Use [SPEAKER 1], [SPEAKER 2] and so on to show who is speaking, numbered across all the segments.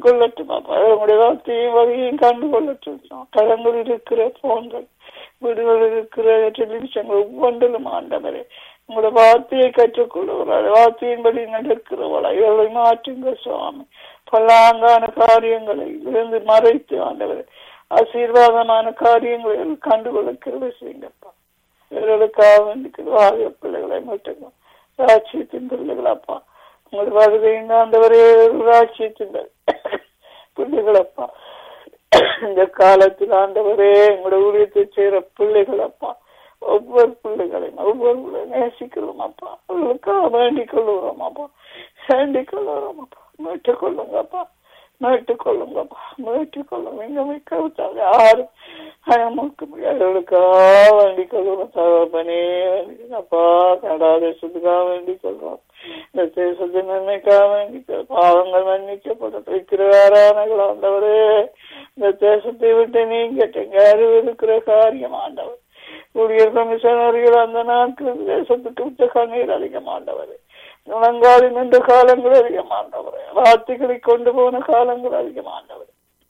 [SPEAKER 1] கொள்ளட்டும் அப்பா உங்களுடைய வார்த்தையும் வகையும் கண்டு கொள்ளட்டும் கடங்கள் இருக்கிற போன்கள் வீடுகள் இருக்கிற டெலிவிஷன்கள் ஒவ்வொன்றிலும் ஆண்டவரே உங்களோட வார்த்தையை கற்றுக்கொள்ளுகிறார் வார்த்தையின்படி நடக்கிறவளா இவர்களை மாற்றுங்க சுவாமி பல்லாங்கான காரியங்களை இருந்து மறைத்து ஆண்டவரே ஆசீர்வாதமான காரியங்களை கண்டுகொள்ள செய்யுங்கப்பா இவர்களுக்காக வேண்டிக்கு வாரிய பிள்ளைகளை மட்டும் ராட்சியத்தின் பிள்ளைகளப்பா உங்கள் வருகைங்க ஆண்டவரே ராட்சியத்தின் பிள்ளைகளப்பா இந்த காலத்தில் ஆண்டவரே உங்களோட ஊழியத்தை செய்யற பிள்ளைகளப்பா ஒவ்வொரு பிள்ளைகளையும் ஒவ்வொரு பிள்ளை நேசிக்கிறோம் அப்பா அவர்களுக்காக வேண்டிக் கொள்ளுகிறோம் அப்பா வேண்டிக் கொள்ளுகிறோம் அப்பா மீட்டுக் கொள்ளுங்கப்பா மீட்டுக் கொள்ளுங்கப்பா மீட்டுக் கொள்ளுங்க இங்க மிக்க யாரும் நமக்கு முடியாதவர்களுக்காக வேண்டிக் கொள்ளுறோம் தகப்பனே வேண்டிக்கப்பா கனடா தேசத்துக்காக வேண்டிக் கொள்றோம் இந்த தேசத்தின் நன்மைக்காக வேண்டிக்க பாவங்கள் மன்னிக்கப்பட்டு இருக்கிறாரானங்கள் ஆண்டவரே இந்த தேசத்தை விட்டு நீங்க அறிவு இருக்கிற காரியம் ஆண்டவர் ஊழியர் கமிஷனர்கள் அந்த நாட்கள் தேசத்துக்கு விட்ட கண்ணீர் அதிகமாண்டவர் முழங்காலி நின்ற காலங்கள் அதிகமாண்டவர் வார்த்தைகளை கொண்டு போன காலங்கள் அதிகமாண்டவர்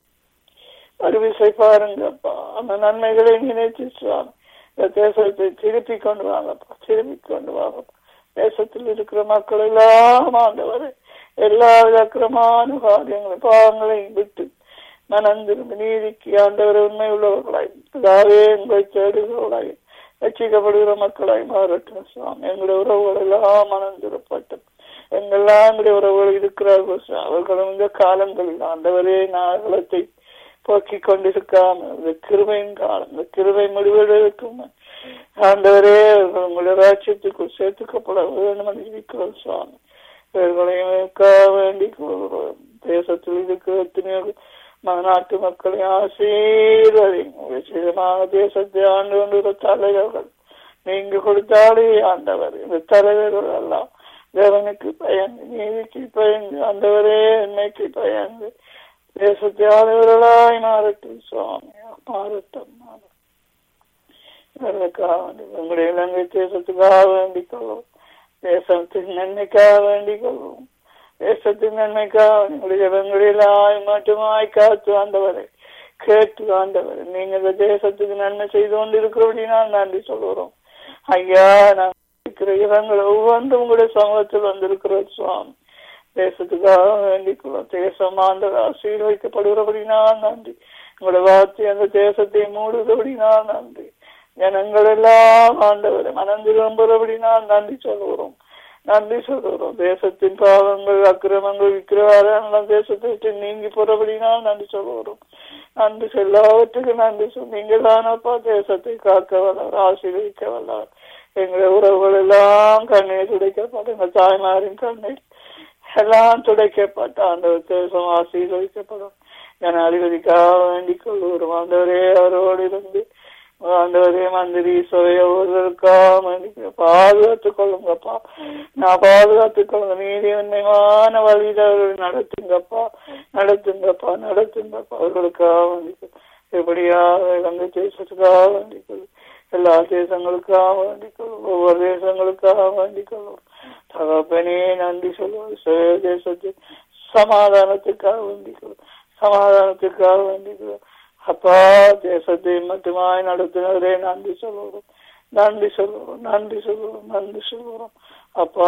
[SPEAKER 1] அறிவிசை பாருங்கப்பா அந்த நன்மைகளை நினைச்சு சுவாமி இந்த தேசத்தை திருப்பி கொண்டு வாங்கப்பா திருப்பி கொண்டு வாங்கப்பா தேசத்தில் இருக்கிற மக்கள் எல்லாம் ஆண்டவர் எல்லா அக்கிரமான காரியங்களும் பாவங்களையும் விட்டு மனம் திரும்பி நீதிக்கு ஆண்டவர் உண்மை உள்ளவர்களாய் இதாவே எங்களை தேடுகிறவர்களாய் ரட்சிக்கப்படுகிற மக்களாய் மாறட்டும் சுவாமி எங்களுடைய உறவுகள் எல்லாம் மனம் திருப்பட்டும் எங்கெல்லாம் எங்களுடைய உறவுகள் இருக்கிறார்கள் அவர்களும் இந்த காலங்களில் ஆண்டவரே நாகலத்தை போக்கி கொண்டிருக்காம இந்த கிருபையின் காலம் இந்த கிருபை முடிவெடுக்கும் ஆண்டவரே உங்களுடைய ராட்சியத்துக்குள் சேர்த்துக்கப்பட வேண்டும் என்று இருக்கிறோம் சுவாமி இவர்களையும் வேண்டிக் கொள்கிறோம் தேசத்தில் இருக்கிற எத்தனையோ நாட்டு மக்களை ஆசீர்வதிமாக தேசத்தை ஆண்டு கொண்டிருக்கிற தலைவர்கள் நீங்க கொடுத்தாலே ஆண்டவர் இந்த தலைவர்கள் எல்லாம் தேவனுக்கு பயந்து நீதிக்கு பயந்து ஆண்டவரே என்னைக்கு பயந்து தேசத்தை ஆளுவர்களாய் மாறட்டும் சுவாமி மாறட்டும் இவர்களுக்காக வேண்டி உங்களுடைய இலங்கை தேசத்துக்காக வேண்டிக் கொள்வோம் தேசத்தின் நன்மைக்காக வேண்டிக் கொள்வோம் தேசத்தின் நன்மைக்காக உங்களுடைய வெங்கடிலாய் மட்டுமாய் காத்து ஆண்டவரை கேட்டு ஆண்டவர் நீங்க இந்த தேசத்துக்கு நன்மை செய்து கொண்டு இருக்கிறபடினா நன்றி சொல்லுறோம் ஐயா நான் இருக்கிற இடங்கள் ஒவ்வொன்றும் உங்களுடைய சமூகத்தில் வந்திருக்கிறோம் சுவாமி தேசத்துக்காக வேண்டிக்கிறோம் தேசம் ஆண்டவர் ஆசீர்வைக்கப்படுகிறபடினா நன்றி உங்களுடைய வார்த்தை அந்த தேசத்தை மூடுகிறபடினா நன்றி ஜனங்கள் எல்லாம் ஆண்டவர் மனம் திரும்புகிறபடினா நன்றி சொல்லுகிறோம் நன்றி சொல்லுகிறோம் தேசத்தின் பாவங்கள் அக்கிரமங்கள் விக்கிரவாரம் தேசத்தை விட்டு நீங்கி போறபடினால் நன்றி சொல்லுகிறோம் நன்றி எல்லாவற்றுக்கும் நன்றி சொல் நீங்க தானப்பா தேசத்தை காக்க வல்லவர் ஆசீர்வதிக்க வல்லவர் எங்களுடைய உறவுகள் எல்லாம் கண்ணீர் துடைக்கப்பட்ட எங்கள் தாய்மாரின் கண்ணீர் எல்லாம் துடைக்கப்பட்ட அந்த தேசம் ஆசீர்வதிக்கப்படும் ஜனாதிபதிக்காக வேண்டிக் கொள்ளுகிறோம் ஆண்டவரே அவரோடு இருந்து ஆண்டவரே மந்திரி சபைய ஒருவருக்காக பாதுகாத்துக் கொள்ளுங்கப்பா நான் பாதுகாத்துக் கொள்ளுங்க நீதி உண்மையான வழியில அவர்கள் நடத்துங்கப்பா நடத்துங்கப்பா நடத்துங்கப்பா அவர்களுக்காக வேண்டிக் எப்படியாக இலங்கை தேசத்துக்காக வேண்டிக் கொள்ளும் எல்லா தேசங்களுக்காக வேண்டிக் கொள்ளும் ஒவ்வொரு தேசங்களுக்காக வேண்டிக் கொள்ளும் தகப்பனே நன்றி சொல்லுவோம் தேசத்தில் சமாதானத்துக்காக வேண்டிக் கொள்ளும் சமாதானத்துக்காக வேண்டிக் கொள்ளும் அப்பா தேசத்தை மட்டுமாய் நடத்தினவரே நன்றி சொல்லுவோம் நன்றி சொல்லுவோம் நன்றி சொல்லுவோம் நன்றி சொல்லுவோம் அப்பா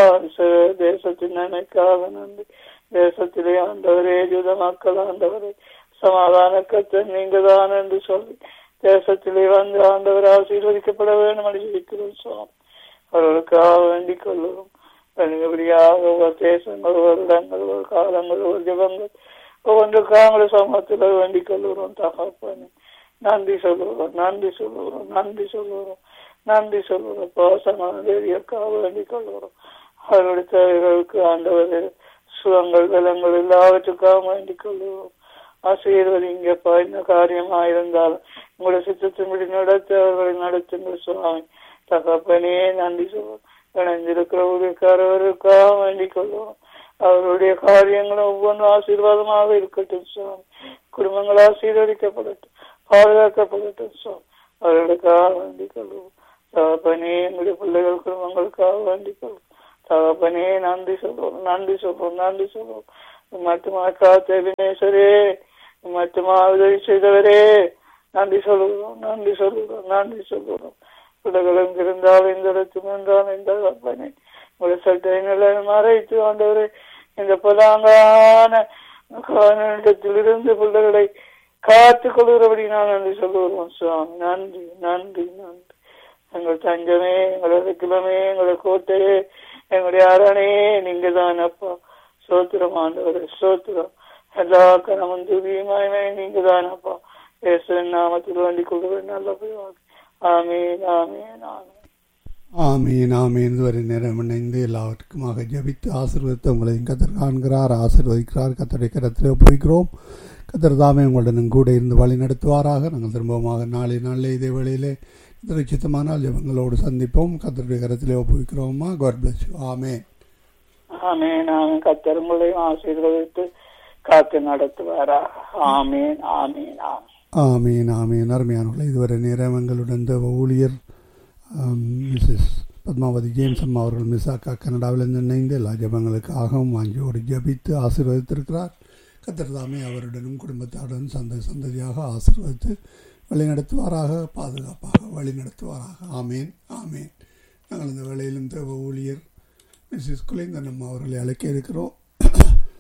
[SPEAKER 1] தேசத்தின் நன்மைக்காக நன்றி தேசத்திலே ஆண்டவரே யுத மக்கள் ஆண்டவரே சமாதான கத்த நீங்க தான் என்று சொல்லி தேசத்திலே வந்து ஆண்டவர் ஆசீர்வதிக்கப்பட வேண்டும் என்று இருக்கிறோம் சுவாமி அவர்களுக்காக வேண்டிக் கொள்ளுவோம் தனிபடியாக ஒவ்வொரு தேசங்கள் ஒரு இடங்கள் ஒரு காலங்கள் ஒரு ஜபங்கள் ஒவ்வொன்றுக்காக சமூகத்தில் வேண்டிக் கொள்ளுகிறோம் தகப்பனே நன்றி சொல்லுகிறோம் நன்றி சொல்லுகிறோம் நன்றி சொல்லுகிறோம் நன்றி சொல்லுகிறோம் பாசமான தேவியக்காக வேண்டிக் கொள்ளுகிறோம் அவருடைய தேவைகளுக்கு ஆண்டவர் சுகங்கள் பலங்கள் எல்லாவற்றுக்காக வேண்டிக் கொள்ளுகிறோம் ஆசீர்வதிங்கப்பா இந்த காரியமாயிருந்தாலும் உங்களுடைய சித்தத்தின்படி நடத்த அவர்களை நடத்துங்கள் சுவாமி தகப்பனே நன்றி சொல்லுவோம் இணைந்திருக்கிற ஊழியக்காரவருக்காக வேண்டிக் கொள்வோம் அவருடைய காரியங்களும் ஒவ்வொன்றும் ஆசீர்வாதமாக இருக்கட்டும் சுவாமி குடும்பங்கள் ஆசீர்வதிக்கப்படட்டும் பாதுகாக்கப்படட்டும் சுவாமி அவர்களுக்காக வேண்டிக் கொள்வோம் தகப்பனே எங்களுடைய பிள்ளைகள் குடும்பங்களுக்காக வேண்டிக் கொள்வோம் தகப்பனே நன்றி சொல்வோம் நன்றி சொல்வோம் நன்றி சொல்வோம் மட்டுமா காத்த வினேஸ்வரே மட்டுமா உதவி செய்தவரே நன்றி சொல்லுகிறோம் நன்றி சொல்லுகிறோம் நன்றி சொல்லுகிறோம் உலகம் இருந்தால் இந்த இடத்தில் என்றால் இந்த அப்பனே உங்களை சட்டைகளை மறைத்து ஆண்டவரே இந்த புதாங்கான இடத்திலிருந்து பிள்ளைகளை காத்து கொள்கிறபடி நான் நன்றி சொல்லுகிறோம் சுவாமி நன்றி நன்றி நன்றி எங்கள் தஞ்சமே எங்களோட கிழமே எங்களோட கோட்டையே எங்களுடைய அரணே நீங்க தான் அப்பா சோத்திரம் ஆண்டவர் சோத்திரம் எல்லா கணவன் துதியுமாயுமே நீங்க தான் அப்பா இயேசுவின் நாமத்தில் வேண்டிக் கொள்கிறேன் நல்ல பிள்ளைவாக ஆமீன் ஆமீன் ஆமீன்
[SPEAKER 2] ஆமீன் ஆமீன் இதுவரை நேரம் இணைந்து எல்லாவற்றுக்குமாக ஜபித்து ஆசீர்வதித்து உங்களையும் கத்தர் காண்கிறார் ஆசீர்வதிக்கிறார் கத்தரை கரத்தில் போய்கிறோம் கத்தர் தாமே உங்களுடன் கூட இருந்து வழி நடத்துவாராக நாங்கள் திரும்பமாக நாளை நாளில் இதே வேளையிலே கத்தரை சித்தமானால் ஜபங்களோடு சந்திப்போம் கத்தருடைய கரத்திலே ஒப்புவிக்கிறோமா காட் பிளஸ் யூ ஆமேன்
[SPEAKER 1] ஆமீன் ஆமீன் கத்தர் உங்களையும் ஆசீர்வதித்து காத்து நடத்துவாரா ஆமீன் ஆமீன் ஆமீன்
[SPEAKER 2] ஆமீன் ஆமீன் அருமையானவர்களே இதுவரை நேரம் எங்களுடன் தேவ ஊழியர் மிஸ்ஸஸ் பத்மாவதி ஜேம்ஸ் அம்மா அவர்கள் மிஸ்ஸாக்கா கனடாவிலிருந்து இணைந்து எல்லா ஜபங்களுக்காகவும் வாஞ்சியோடு ஜபித்து ஆசீர்வதித்திருக்கிறார் கத்திரதாமே அவருடனும் குடும்பத்தாருடன் சந்த சந்ததியாக ஆசீர்வதித்து வழிநடத்துவாராக பாதுகாப்பாக வழிநடத்துவாராக ஆமேன் ஆமேன் நாங்கள் இந்த வேளையிலும் தேவ ஊழியர் மிஸ்ஸஸ் குலேந்தன் அம்மா அவர்களை அழைக்க இருக்கிறோம்